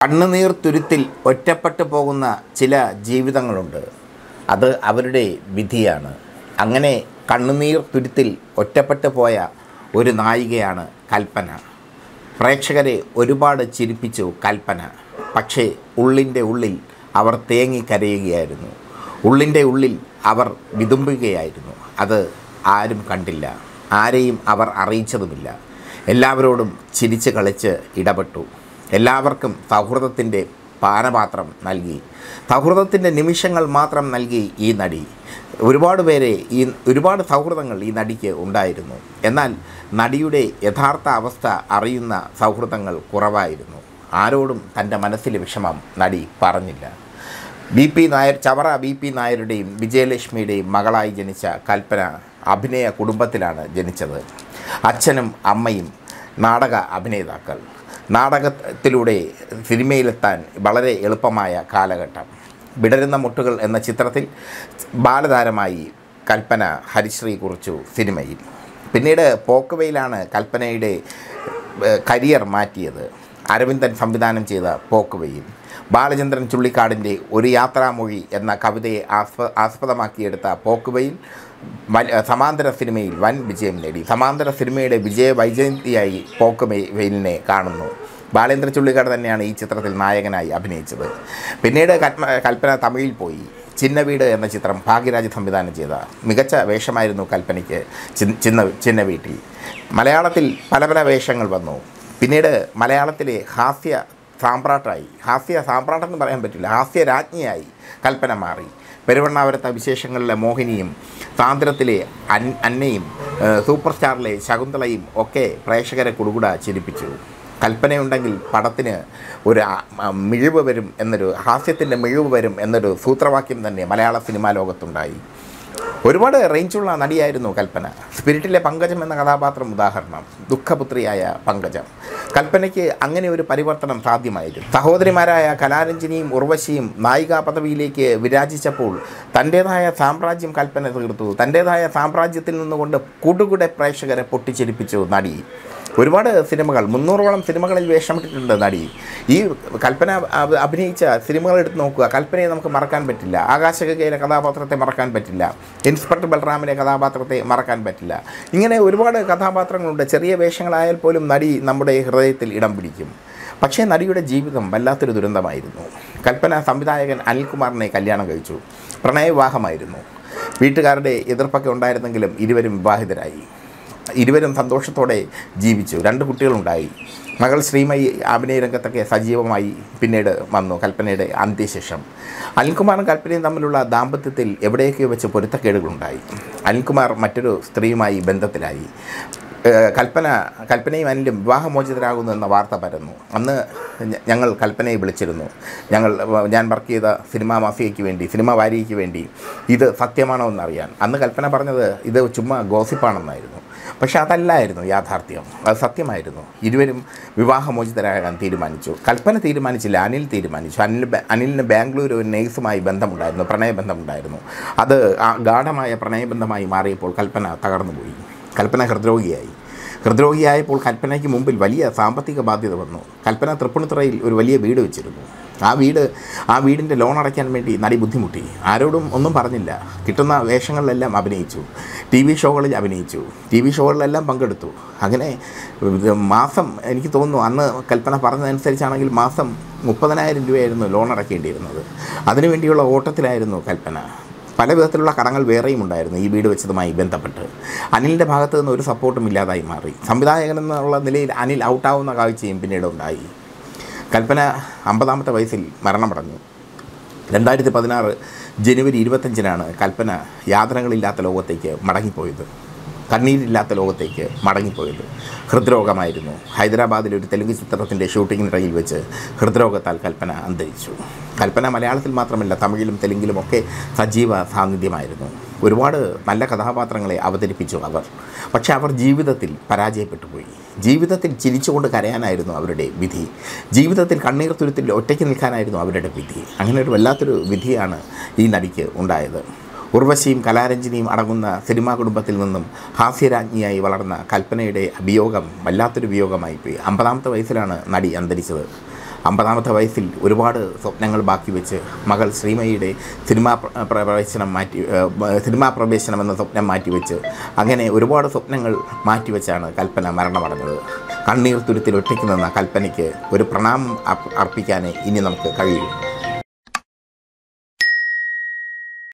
കണ്ണുനീർ തുരുത്തിൽ ഒറ്റപ്പെട്ടു പോകുന്ന ചില ജീവിതങ്ങളുണ്ട് അത് അവരുടെ വിധിയാണ് അങ്ങനെ കണ്ണുനീർ തുരുത്തിൽ ഒറ്റപ്പെട്ടു പോയ ഒരു നായികയാണ് കൽപ്പന പ്രേക്ഷകരെ ഒരുപാട് ചിരിപ്പിച്ചു കൽപ്പന പക്ഷേ ഉള്ളിൻ്റെ ഉള്ളിൽ അവർ തേങ്ങി കരയുകയായിരുന്നു ഉള്ളിൻ്റെ ഉള്ളിൽ അവർ വിതുമ്പുകയായിരുന്നു അത് ആരും കണ്ടില്ല ആരെയും അവർ അറിയിച്ചതുമില്ല എല്ലാവരോടും ചിരിച്ച് കളിച്ച് ഇടപെട്ടു എല്ലാവർക്കും സൗഹൃദത്തിൻ്റെ പാനപാത്രം നൽകി സൗഹൃദത്തിൻ്റെ നിമിഷങ്ങൾ മാത്രം നൽകി ഈ നടി ഒരുപാട് പേരെ ഈ ഒരുപാട് സൗഹൃദങ്ങൾ ഈ നടിക്ക് ഉണ്ടായിരുന്നു എന്നാൽ നടിയുടെ യഥാർത്ഥ അവസ്ഥ അറിയുന്ന സൗഹൃദങ്ങൾ കുറവായിരുന്നു ആരോടും തൻ്റെ മനസ്സിലെ വിഷമം നടി പറഞ്ഞില്ല B P Nair Chavara B P നായരുടെയും വിജയലക്ഷ്മിയുടെയും മകളായി ജനിച്ച കൽപ്പന അഭിനയ കുടുംബത്തിലാണ് ജനിച്ചത് അച്ഛനും അമ്മയും നാടക അഭിനേതാക്കൾ നാടകത്തിലൂടെ സിനിമയിലെത്താൻ വളരെ എളുപ്പമായ കാലഘട്ടം വിടരുന്ന മുട്ടുകൾ എന്ന ചിത്രത്തിൽ ബാലതാരമായി കൽപ്പന ഹരിശ്രീ കുറിച്ചു സിനിമയിൽ പിന്നീട് പോക്കുവയിലാണ് കൽപ്പനയുടെ ഏഹ്, കരിയർ മാറ്റിയത് അരവിന്ദൻ സംവിധാനം ചെയ്ത പോക്കുവയിൽ ബാലചന്ദ്രൻ ചുള്ളിക്കാടിൻ്റെ ഒരു യാത്രാമൊഴി എന്ന കവിതയെ ആസ്പ ആസ്പദമാക്കിയെടുത്ത പോക്കുവയിൽ വൻ- സമാന്തര സിനിമയിൽ വൻ വിജയം നേടി സമാന്തര സിനിമയുടെ വിജയ വൈജയന്തിയായി പോക്കുവയിലിനെ കാണുന്നു ബാലേന്ദ്ര ചുള്ളിക്കാട് തന്നെയാണ് ഈ ചിത്രത്തിൽ നായകനായി അഭിനയിച്ചത് പിന്നീട് കൽപ്പ കൽപ്പന തമിഴിൽ പോയി ചിന്ന വീട് എന്ന ചിത്രം ഭാഗ്യരാജ് സംവിധാനം ചെയ്ത മികച്ച വേഷമായിരുന്നു കൽപ്പനയ്ക്ക് ചിന്ന ചിന്ന ചിന്ന വീട്ടിൽ മലയാളത്തിൽ പല പല വേഷങ്ങൾ വന്നു പിന്നീട് മലയാളത്തിലെ ഹാസ്യ സാമ്പ്രാട്ടായി ഹാസ്യ സാമ്പ്രാട്ടെന്ന് പറയാൻ പറ്റില്ല ഹാസ്യ രാജ്ഞിയായി കൽപ്പന മാറി പെരുവണ്ണാവരത്തെ വിശേഷങ്ങളിലെ മോഹിനിയും സാന്ദ്രത്തിലെ അൻ അന്നയും ഏഹ്, സൂപ്പർ സ്റ്റാറിലെ ശകുന്തളയും ഒക്കെ പ്രേക്ഷകരെ കുടുകുട ചിരിപ്പിച്ചു കൽപ്പനയുണ്ടെങ്കിൽ പടത്തിന് ഒരു ആ- ആ മിഴിവ് വരും എന്നൊരു ഹാസ്യത്തിൻ്റെ മിഴിവ് വരും എന്നൊരു സൂത്രവാക്യം തന്നെ മലയാള സിനിമാ ലോകത്തുണ്ടായി ഒരുപാട് റേഞ്ചുള്ള നടിയായിരുന്നു കൽപ്പന സ്പിരിറ്റിലെ പങ്കജം എന്ന കഥാപാത്രം ഉദാഹരണം ദുഃഖപുത്രിയായ പങ്കജം കൽപ്പനയ്ക്ക് അങ്ങനെ ഒരു പരിവർത്തനം സാധ്യമായിരുന്നു സഹോദരിമാരായ കലാരഞ്ജിനിയും ഉർവശിയും നായികാ പദവിയിലേക്ക് വിരാജിച്ചപ്പോൾ തൻ്റേതായ സാമ്രാജ്യം കൽപ്പന തീർത്തു തൻ്റേതായ സാമ്രാജ്യത്തിൽ നിന്നുകൊണ്ട് കൂടുകൂടെ പ്രേക്ഷകരെ പൊട്ടിച്ചിരിപ്പിച്ചു നടി ഒരുപാട് സിനിമകൾ മുന്നൂറോളം സിനിമകളിൽ വേഷമിട്ടിട്ടുണ്ട് നടി ഈ കൽപ്പന അഭ- അഭിനയിച്ച സിനിമകൾ എടുത്ത് നോക്കുക കൽപ്പനയെ നമുക്ക് മറക്കാൻ പറ്റില്ല ആകാശകയിലെ കഥാപാത്രത്തെ മറക്കാൻ പറ്റില്ല ഇൻസ്പെക്ടർ ബൽറാമിലെ കഥാപാത്രത്തെ മറക്കാൻ പറ്റില്ല ഇങ്ങനെ ഒരുപാട് കഥാപാത്രങ്ങളുണ്ട് ചെറിയ വേഷങ്ങളായാൽ പോലും നടി നമ്മുടെ ഹൃദയത്തിൽ ഇടം പിടിക്കും പക്ഷേ നടിയുടെ ജീവിതം വല്ലാത്തൊരു ദുരന്തമായിരുന്നു കൽപ്പന സംവിധായകൻ അനിൽകുമാറിനെ കല്യാണം കഴിച്ചു പ്രണയവിവാഹമായിരുന്നു വീട്ടുകാരുടെ എതിർപ്പൊക്കെ ഉണ്ടായിരുന്നെങ്കിലും ഇരുവരും വിവാഹിതരായി ഇരുവരും സന്തോഷത്തോടെ ജീവിച്ചു രണ്ട് കുട്ടികളുണ്ടായി മകൾ ശ്രീമയി അഭിനയ രംഗത്തൊക്കെ സജീവമായി പിന്നീട് വന്നു കൽപ്പനയുടെ അന്ത്യശേഷം അനിൽകുമാറും കൽപ്പനയും തമ്മിലുള്ള ദാമ്പത്യത്തിൽ എവിടെയൊക്കെയോ വെച്ച് പൊരുത്തക്കേടുകളുണ്ടായി അനിൽകുമാർ മറ്റൊരു സ്ത്രീയുമായി ബന്ധത്തിലായി ഏഹ് കൽപ്പന കൽപ്പനയും അനിലും വിവാഹമോചിതരാകുന്നു എന്ന വാർത്ത പരന്നു അന്ന് ഞ- ഞങ്ങൾ കൽപ്പനയെ വിളിച്ചിരുന്നു ഞങ്ങൾ വ- ഞാൻ വർക്ക് ചെയ്ത സിനിമാ മാഫിയയ്ക്ക് വേണ്ടി സിനിമ വാരികയ്ക്ക് വേണ്ടി ഇത് സത്യമാണോ എന്നറിയാൻ അന്ന് കൽപ്പന പറഞ്ഞത് ഇത് ചുമ്മാ ഗോസിപ്പാണെന്നായിരുന്നു പക്ഷെ അതല്ലായിരുന്നു യാഥാർത്ഥ്യം അത് സത്യമായിരുന്നു ഇരുവരും വിവാഹമോചിതരാകാൻ തീരുമാനിച്ചു കൽപ്പന തീരുമാനിച്ചില്ല അനിൽ തീരുമാനിച്ചു അനിൽ ബ- അനിലിന് ബാംഗ്ലൂർ ഒരു നേഴ്സുമായി ബന്ധമുണ്ടായിരുന്നു പ്രണയബന്ധമുണ്ടായിരുന്നു അത് ആ ഗാഠമായ പ്രണയബന്ധമായി മാറിയപ്പോൾ കൽപ്പന തകർന്നുപോയി കൽപ്പന ഹൃദ്രോഗിയായി ഹൃദ്രോഗിയായപ്പോൾ കൽപ്പനയ്ക്ക് മുമ്പിൽ വലിയ സാമ്പത്തിക ബാധ്യത വന്നു കൽപ്പന തൃപ്പൂണിത്തുറയിൽ ഒരു വലിയ വീട് വെച്ചിരുന്നു ആ വീട് ആ വീടിൻ്റെ ലോൺ അടയ്ക്കാൻ വേണ്ടി നടി ബുദ്ധിമുട്ടി ആരോടും ഒന്നും പറഞ്ഞില്ല കിട്ടുന്ന വേഷങ്ങളിലെല്ലാം അഭിനയിച്ചു ടി വി ഷോകളിൽ അഭിനയിച്ചു ടി വി ഷോകളിലെല്ലാം പങ്കെടുത്തു അങ്ങനെ ഇത് മാസം എനിക്ക് തോന്നുന്നു അന്ന് കൽപ്പന പറഞ്ഞതനുസരിച്ചാണെങ്കിൽ മാസം മുപ്പതിനായിരം രൂപയായിരുന്നു ലോൺ അടയ്ക്കേണ്ടിയിരുന്നത് അതിനുവേണ്ടിയുള്ള ഓട്ടത്തിലായിരുന്നു കൽപ്പന പല വിധത്തിലുള്ള കടങ്ങൾ വേറെയും ഉണ്ടായിരുന്നു ഈ വീട് വെച്ചതുമായി ബന്ധപ്പെട്ട് അനിലിൻ്റെ ഭാഗത്തു നിന്ന് ഒരു സപ്പോർട്ടും ഇല്ലാതായി മാറി സംവിധായകൻ എന്നുള്ള നിലയിൽ അനിൽ ഔട്ടാവുന്ന കാഴ്ചയും പിന്നീട് ഉണ്ടായി കൽപ്പന അമ്പതാമത്തെ വയസ്സിൽ മരണമടഞ്ഞു രണ്ടായിരത്തി പതിനാറ് ജനുവരി ഇരുപത്തഞ്ചിനാണ് കൽപ്പന യാതനകളില്ലാത്ത ലോകത്തേക്ക് മടങ്ങിപ്പോയത് കണ്ണീരില്ലാത്ത ലോകത്തേക്ക് മടങ്ങിപ്പോയത് ഹൃദ്രോഗമായിരുന്നു ഹൈദരാബാദിലെ ഒരു തെലുങ്ക് ചിത്രത്തിൻ്റെ ഷൂട്ടിങ്ങിനിടയിൽ വെച്ച് ഹൃദ്രോഗത്താൽ കൽപ്പന അന്തരിച്ചു കൽപ്പന മലയാളത്തിൽ മാത്രമല്ല തമിഴിലും തെലുങ്കിലും ഒക്കെ സജീവ സാന്നിധ്യമായിരുന്നു ഒരുപാട് നല്ല കഥാപാത്രങ്ങളെ അവതരിപ്പിച്ചു അവർ പക്ഷേ അവർ ജീവിതത്തിൽ പരാജയപ്പെട്ടു പോയി ജീവിതത്തിൽ ചിരിച്ചുകൊണ്ട് കരയാനായിരുന്നു അവരുടെ വിധി ജീവിതത്തിൽ കണ്ണീർ തുരുത്തിൽ ഒറ്റയ്ക്ക് നിൽക്കാനായിരുന്നു അവരുടെ വിധി അങ്ങനെ ഒരു വല്ലാത്തൊരു വിധിയാണ് ഈ നടിക്ക് ഉണ്ടായത് ഉർവശിയും കലാരഞ്ജിനിയും അടങ്ങുന്ന സിനിമാ കുടുംബത്തിൽ നിന്നും ഹാസ്യരാജ്ഞിയായി വളർന്ന കൽപ്പനയുടെ വിയോഗം വല്ലാത്തൊരു വിയോഗമായിപ്പോയി അമ്പതാമത്തെ വയസ്സിലാണ് നടി അന്തരിച്ചത് അമ്പതാമത്തെ വയസ്സിൽ ഒരുപാട് സ്വപ്നങ്ങൾ ബാക്കി വെച്ച് മകൾ ശ്രീമയിയുടെ സിനിമാ പ്ര- പ്രവേശനം മാറ്റി ഏഹ്, സിനിമാ പ്രവേശനം എന്ന സ്വപ്നം മാറ്റിവെച്ച് അങ്ങനെ ഒരുപാട് സ്വപ്നങ്ങൾ മാറ്റിവെച്ചാണ് കൽപ്പന മരണമടഞ്ഞത് കണ്ണീർ തുരുത്തിൽ ഒറ്റയ്ക്ക് നിന്ന കൽപ്പനയ്ക്ക് ഒരു പ്രണാമം അർപ്പിക്കാനേ ഇനി നമുക്ക് കഴിയൂ